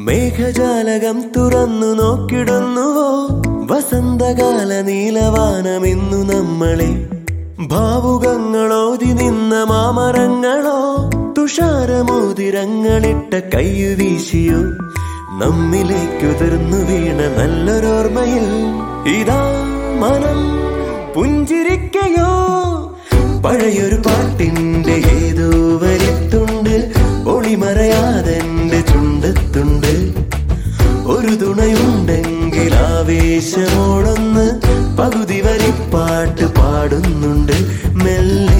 മേഘജാലകം തുറന്നു നോക്കിടുന്നുവോ വസന്തകാല നീലവാനമിന്നു നമ്മളെ ഭാവുകങ്ങളോതി നിന്ന മാമരങ്ങളോ തുഷാരമോതിരങ്ങളിട്ട കയ്യു വീശിയോ നമ്മിലേക്കുതിർന്നു വീണ നല്ലൊരോർമ്മയിൽ ഇതാ മനം പുഞ്ചിരിക്കയോ പഴയൊരു പാട്ടിന്റെ ഏതോ വരിത്തുണ്ട് ഒളിമറയാതെന്റെ ചുണ്ടത്തുണ്ട് ഒരു തുണയുണ്ടെങ്കിൽ ആവേശമോടൊന്ന് പകുതി വരിപ്പാട്ട് പാടുന്നുണ്ട് മെല്ലെ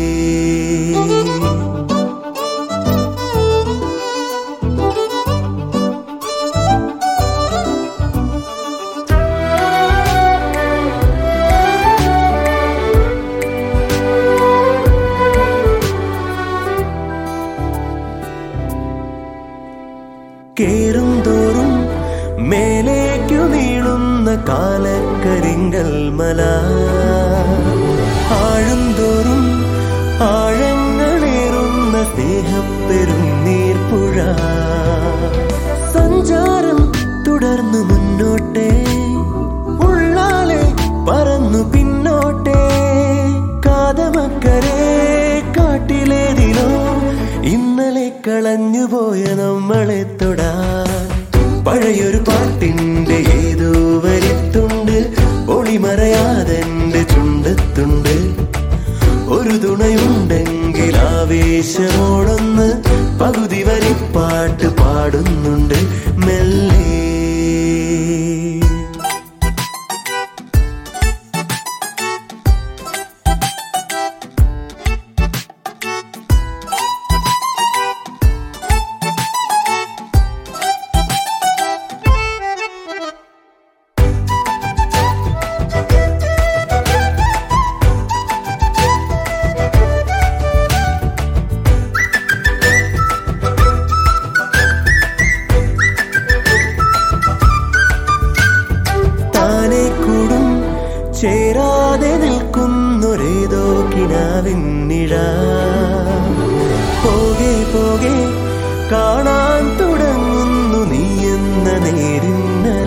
കേറും തോറും മേലേക്കു നീളുന്ന കാലക്കരിങ്കൽ മല ആഴും തോറും ആഴങ്ങളേറുന്ന സ്നേഹപ്പെരും നീർപ്പുഴ സഞ്ചാരം തുടർന്നു മുന്നോട്ടേ ഉള്ളാലെ പറന്നു പിന്നോട്ടേ കാതമക്കരെ കാട്ടിലേതിലോ ഇന്നലെ കളഞ്ഞുപോയ നമ്മളെ തൊടാൻ പഴയൊരു പാട്ടിന്റെ ഏതോ വരിത്തുണ്ട് ഒളിമറയാതെന്റെ ചുണ്ടത്തുണ്ട് ഒരു തുണയുണ്ടെങ്കിൽ ആവേശമോടൊന്ന് പകുതി വരിപ്പാട്ട് പാടുന്നുണ്ട് മെല്ലെ താനെ കൂടും ചേരാതെ നിൽക്കുന്നൊരേതോ കിനാവിന്നിഴ പോകെ പോകെ കാണാൻ തുടങ്ങുന്നു നീ എന്ന നേരിന്നല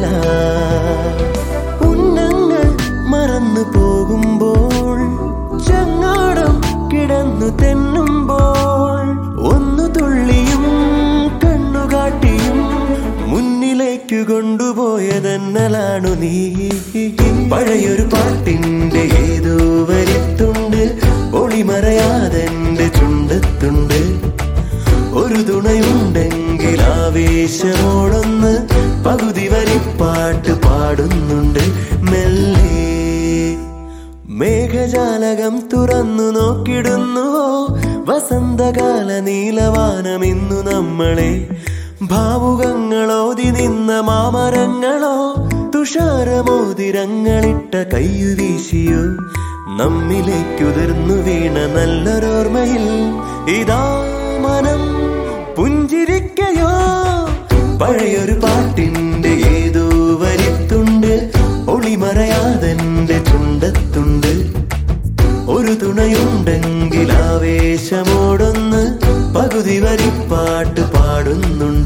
ഉന്നങ്ങൾ മറന്നു പോകുമ്പോൾ ചങ്ങാടം കിടന്നു തെന്നുമ്പോൾ ഒന്നു തുള്ളിയും കണ്ണുകാട്ടിയും മുന്നിലേക്കു കൊണ്ടുപോയതെന്നലാണു നീ പഴയൊരു പാട്ടിന്റെ ഏതോ വരിത്തുണ്ട് ഒളിമറയാതെന്റെ ചുണ്ടത്തുണ്ട് ഒരു തുണയുണ്ടെങ്കിൽ ആവേശമോടൊന്ന് പകുതി വരിപ്പാട്ട് പാടുന്നുണ്ട് മെല്ലെ മേഘജാലകം തുറന്നു നോക്കിടുന്നുവോ വസന്തകാല നീലവാനമിന്നു നമ്മളെ ഭാവുകങ്ങളോതി നിന്ന മാമരങ്ങളോ തുഷാരമോതിരങ്ങളിട്ട കയ്യു വീശിയോ നമ്മിലേക്കുതിർന്നു വീണ നല്ലൊരോർമ്മയിൽ ഇതാ മനം പുഞ്ചിരിക്കയോ പഴയൊരു പാട്ടിന്റെ ഏതോ വരിത്തുണ്ട് ഒളിമറയാതെന്റെ ചുണ്ടത്തുണ്ട് ഒരു തുണയുണ്ടെങ്കിൽ ആവേശമോടൊന്ന് പകുതി വരിപ്പാട്ട് പാടുന്നുണ്ട്